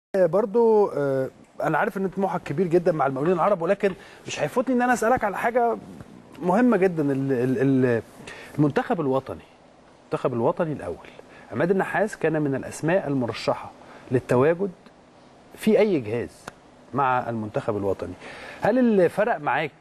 برضو آه، انا عارف ان طموحك كبير جدا مع المقاولين العرب ولكن مش هيفوتني ان انا اسالك على حاجه مهمه جدا ال- ال- ال- المنتخب الوطني المنتخب الوطني الاول عماد النحاس كان من الاسماء المرشحه للتواجد في اي جهاز مع المنتخب الوطني هل اللي فرق معاك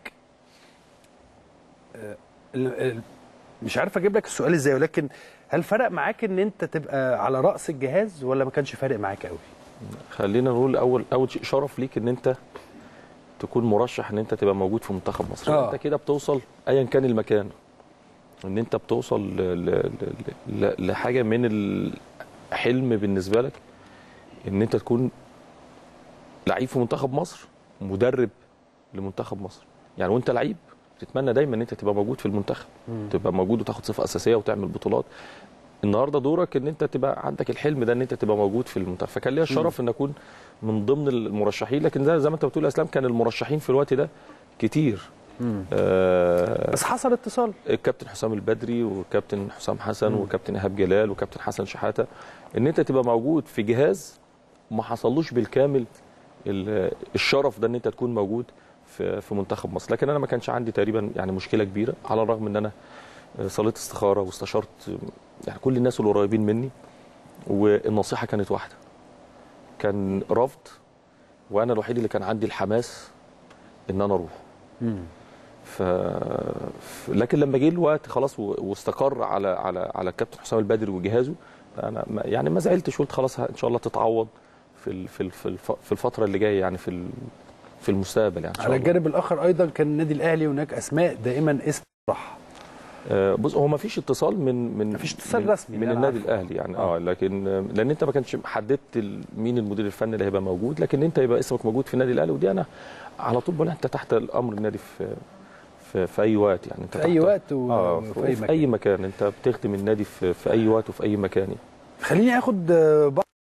آه، ال- ال- مش عارف اجيب لك السؤال ازاي ولكن هل فرق معاك ان انت تبقى على راس الجهاز ولا ما كانش فارق معاك قوي خلينا نقول اول اول شيء شرف ليك ان انت تكون مرشح ان انت تبقى موجود في منتخب مصر آه. انت كده بتوصل ايا كان المكان ان انت بتوصل ل... ل... ل... ل... لحاجه من الحلم بالنسبه لك ان انت تكون لعيب في منتخب مصر مدرب لمنتخب مصر يعني وانت لعيب تتمنى دايما ان انت تبقى موجود في المنتخب تبقى موجود وتاخد صفه اساسيه وتعمل بطولات النهارده دورك ان انت تبقى عندك الحلم ده ان انت تبقى موجود في المنتخب فكان ليا الشرف ان اكون من ضمن المرشحين لكن زي, زي ما انت بتقول يا اسلام كان المرشحين في الوقت ده كتير آه بس حصل اتصال الكابتن حسام البدري والكابتن حسام حسن والكابتن ايهاب جلال والكابتن حسن شحاته ان انت تبقى موجود في جهاز ما حصلوش بالكامل ال- الشرف ده ان انت تكون موجود في في منتخب مصر لكن انا ما كانش عندي تقريبا يعني مشكله كبيره على الرغم ان انا صليت استخاره واستشرت يعني كل الناس القريبين مني والنصيحه كانت واحده كان رفض وانا الوحيد اللي كان عندي الحماس ان انا اروح ف... ف- لكن لما جه الوقت خلاص و... واستقر على على على الكابتن حسام البدري وجهازه انا ما... يعني ما زعلتش قلت خلاص ه- ان شاء الله تتعوض في ال... في ال... في, الف... في الفتره اللي جايه يعني في ال... في المستقبل يعني ان شاء على الله الجانب الاخر ايضا كان النادي الاهلي هناك اسماء دائما اسم راح آه، بص هو ما فيش اتصال من من مفيش اتصال من رسمي، من اللي أنا النادي عارفه. الاهلي يعني آه. اه لكن آه، لان انت ما كانش حددت ال- مين المدير الفني اللي هيبقى موجود لكن انت يبقى اسمك موجود في النادي الاهلي ودي انا على طول بقول انت تحت الامر النادي في في, في اي وقت يعني انت في اي تحت- وقت و- اه وفي في, اي في مكان اي مكان انت بتخدم النادي في, في اي وقت وفي اي مكان يعني. خليني اخد آه، بعض